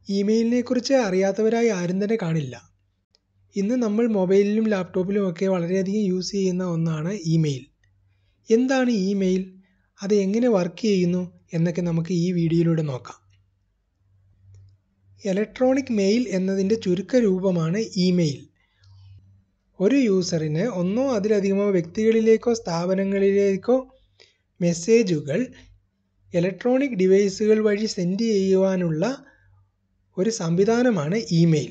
ഇമെയിലിനെക്കുറിച്ച് അറിയാത്തവരായി ആരും തന്നെ കാണില്ല ഇന്ന് നമ്മൾ മൊബൈലിലും ലാപ്ടോപ്പിലും ഒക്കെ വളരെയധികം യൂസ് ചെയ്യുന്ന ഒന്നാണ് ഇമെയിൽ എന്താണ് ഇമെയിൽ അത് എങ്ങനെ വർക്ക് ചെയ്യുന്നു എന്നൊക്കെ നമുക്ക് ഈ വീഡിയോയിലൂടെ നോക്കാം ഇലക്ട്രോണിക് മെയിൽ എന്നതിൻ്റെ ചുരുക്ക രൂപമാണ് ഇമെയിൽ ഒരു യൂസറിന് ഒന്നോ അതിലധികമോ വ്യക്തികളിലേക്കോ സ്ഥാപനങ്ങളിലേക്കോ മെസ്സേജുകൾ ഇലക്ട്രോണിക് ഡിവൈസുകൾ വഴി സെൻഡ് ചെയ്യുവാനുള്ള ഒരു സംവിധാനമാണ് ഇമെയിൽ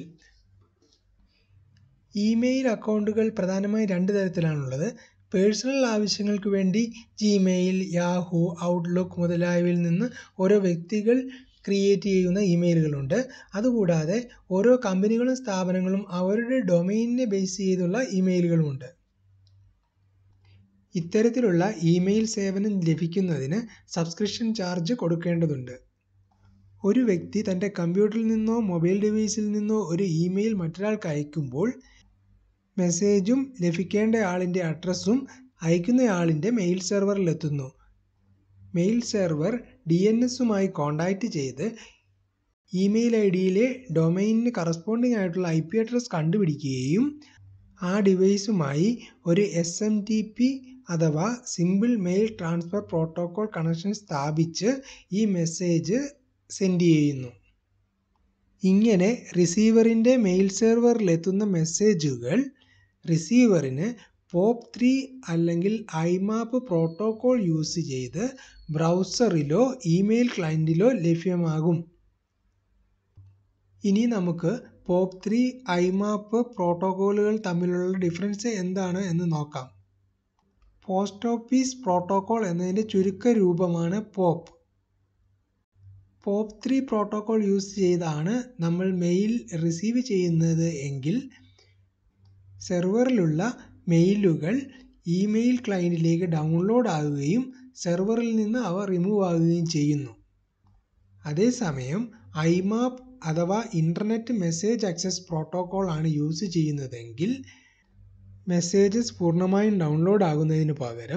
ഇമെയിൽ അക്കൗണ്ടുകൾ പ്രധാനമായും രണ്ട് തരത്തിലാണുള്ളത് പേഴ്സണൽ ആവശ്യങ്ങൾക്ക് വേണ്ടി ജിമെയിൽ യാഹു ഔട്ട്ലുക്ക് മുതലായവയിൽ നിന്ന് ഓരോ വ്യക്തികൾ ക്രിയേറ്റ് ചെയ്യുന്ന ഇമെയിലുകളുണ്ട് അതുകൂടാതെ ഓരോ കമ്പനികളും സ്ഥാപനങ്ങളും അവരുടെ ഡൊമൈനിനെ ബേസ് ചെയ്തുള്ള ഇമെയിലുകളുമുണ്ട് ഇത്തരത്തിലുള്ള ഇമെയിൽ സേവനം ലഭിക്കുന്നതിന് സബ്സ്ക്രിപ്ഷൻ ചാർജ് കൊടുക്കേണ്ടതുണ്ട് ഒരു വ്യക്തി തൻ്റെ കമ്പ്യൂട്ടറിൽ നിന്നോ മൊബൈൽ ഡിവൈസിൽ നിന്നോ ഒരു ഇമെയിൽ മറ്റൊരാൾക്ക് അയക്കുമ്പോൾ മെസ്സേജും ലഭിക്കേണ്ട ആളിൻ്റെ അഡ്രസ്സും അയക്കുന്നയാളിൻ്റെ മെയിൽ സെർവറിലെത്തുന്നു മെയിൽ സെർവർ ഡി എൻ എസുമായി കോണ്ടാക്റ്റ് ചെയ്ത് ഇമെയിൽ ഐ ഡിയിലെ ഡൊമൈനിന് കറസ്പോണ്ടിങ് ആയിട്ടുള്ള ഐ പി അഡ്രസ് കണ്ടുപിടിക്കുകയും ആ ഡിവൈസുമായി ഒരു എസ് എം ടി പി അഥവാ simple mail transfer protocol connection സ്ഥാപിച്ച് ഈ മെസ്സേജ് സെൻഡ് ചെയ്യുന്നു ഇങ്ങനെ റിസീവറിൻ്റെ മെയിൽ സെർവറിലെത്തുന്ന മെസ്സേജുകൾ റിസീവറിന് പോപ്പ് ത്രീ അല്ലെങ്കിൽ ഐമാപ്പ് പ്രോട്ടോക്കോൾ യൂസ് ചെയ്ത് ബ്രൗസറിലോ ഇമെയിൽ ക്ലയൻറ്റിലോ ലഭ്യമാകും ഇനി നമുക്ക് പോപ്പ് ത്രീ ഐമാപ്പ് പ്രോട്ടോക്കോളുകൾ തമ്മിലുള്ള ഡിഫറൻസ് എന്താണ് എന്ന് നോക്കാം പോസ്റ്റ് ഓഫീസ് പ്രോട്ടോക്കോൾ എന്നതിൻ്റെ ചുരുക്ക രൂപമാണ് POP POP three protocol use ചെയ്താണ് നമ്മൾ മെയിൽ റിസീവ് ചെയ്യുന്നത് എങ്കിൽ സെർവറിലുള്ള മെയിലുകൾ ഇമെയിൽ ക്ലയൻറ്റിലേക്ക് ഡൗൺലോഡ് ആകുകയും സെർവറിൽ നിന്ന് അവ റിമൂവ് ആകുകയും ചെയ്യുന്നു അതേസമയം ഐമാപ്പ് അഥവാ ഇൻ്റർനെറ്റ് മെസ്സേജ് ആക്സസ് പ്രോട്ടോക്കോൾ ആണ് യൂസ് ചെയ്യുന്നതെങ്കിൽ മെസ്സേജസ് പൂർണ്ണമായും ഡൗൺലോഡ് ആകുന്നതിന് പകരം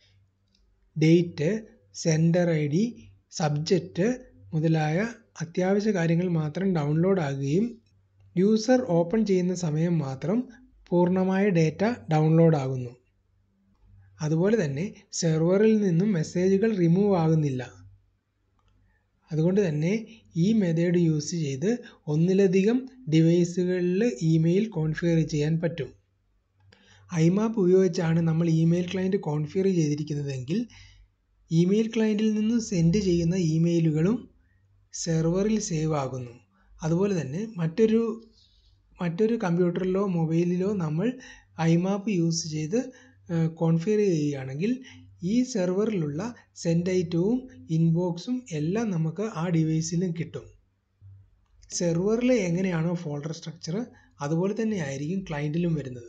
date sender I D subject മുതലായ അത്യാവശ്യ കാര്യങ്ങൾ മാത്രം ഡൗൺലോഡ് ആകുകയും യൂസർ ഓപ്പൺ ചെയ്യുന്ന സമയം മാത്രം പൂർണ്ണമായ ഡേറ്റ ഡൗൺലോഡ് ആകുന്നു അതുപോലെ തന്നെ സെർവറിൽ നിന്നും മെസ്സേജുകൾ റിമൂവ് ആകുന്നില്ല അതുകൊണ്ട് തന്നെ ഈ മെത്തേഡ് യൂസ് ചെയ്ത് ഒന്നിലധികം ഡിവൈസുകളിൽ ഇമെയിൽ കോൺഫിഗർ ചെയ്യാൻ പറ്റും ഐമാപ്പ് ഉപയോഗിച്ചാണ് നമ്മൾ ഇമെയിൽ ക്ലയൻറ്റ് കോൺഫിഗർ ചെയ്തിരിക്കുന്നതെങ്കിൽ ഇമെയിൽ ക്ലയൻറ്റിൽ നിന്ന് സെൻഡ് ചെയ്യുന്ന ഇമെയിലുകളും സെർവറിൽ സേവ് ആകുന്നു അതുപോലെ തന്നെ മറ്റൊരു മറ്റൊരു കമ്പ്യൂട്ടറിലോ മൊബൈലിലോ നമ്മൾ ഐമാപ്പ് യൂസ് ചെയ്ത് കോൺഫിഗർ ചെയ്യുകയാണെങ്കിൽ ഈ സെർവറിലുള്ള സെൻഡ് ഐറ്റവും ഇൻബോക്സും എല്ലാം നമുക്ക് ആ ഡിവൈസിലും കിട്ടും സെർവറിൽ എങ്ങനെയാണോ ഫോൾഡർ സ്ട്രക്ചർ അതുപോലെ തന്നെ ആയിരിക്കും ക്ലയൻറ്റിലും വരുന്നത്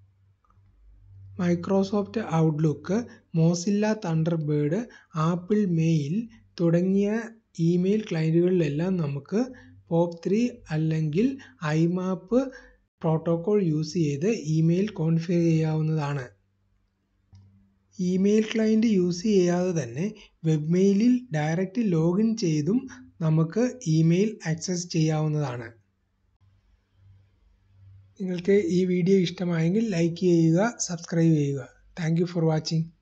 Microsoft Outlook Mozilla Thunderbird Apple mail തുടങ്ങിയ ഇമെയിൽ ക്ലയൻറ്റുകളിലെല്ലാം നമുക്ക് പോപ്പ് ത്രീ അല്ലെങ്കിൽ ഐമാപ്പ് പ്രോട്ടോക്കോൾ യൂസ് ചെയ്ത് ഇമെയിൽ കോൺഫിഗർ ചെയ്യാവുന്നതാണ് ഇമെയിൽ ക്ലയൻറ്റ് യൂസ് ചെയ്യാതെ തന്നെ വെബ് മെയിലിൽ ഡയറക്റ്റ് ലോഗിൻ ചെയ്തും നമുക്ക് ഇമെയിൽ ആക്സസ് ചെയ്യാവുന്നതാണ് നിങ്ങൾക്ക് ഈ വീഡിയോ ഇഷ്ടമായെങ്കിൽ ലൈക്ക് ചെയ്യുക സബ്സ്ക്രൈബ് ചെയ്യുക താങ്ക് ഫോർ വാച്ചിങ്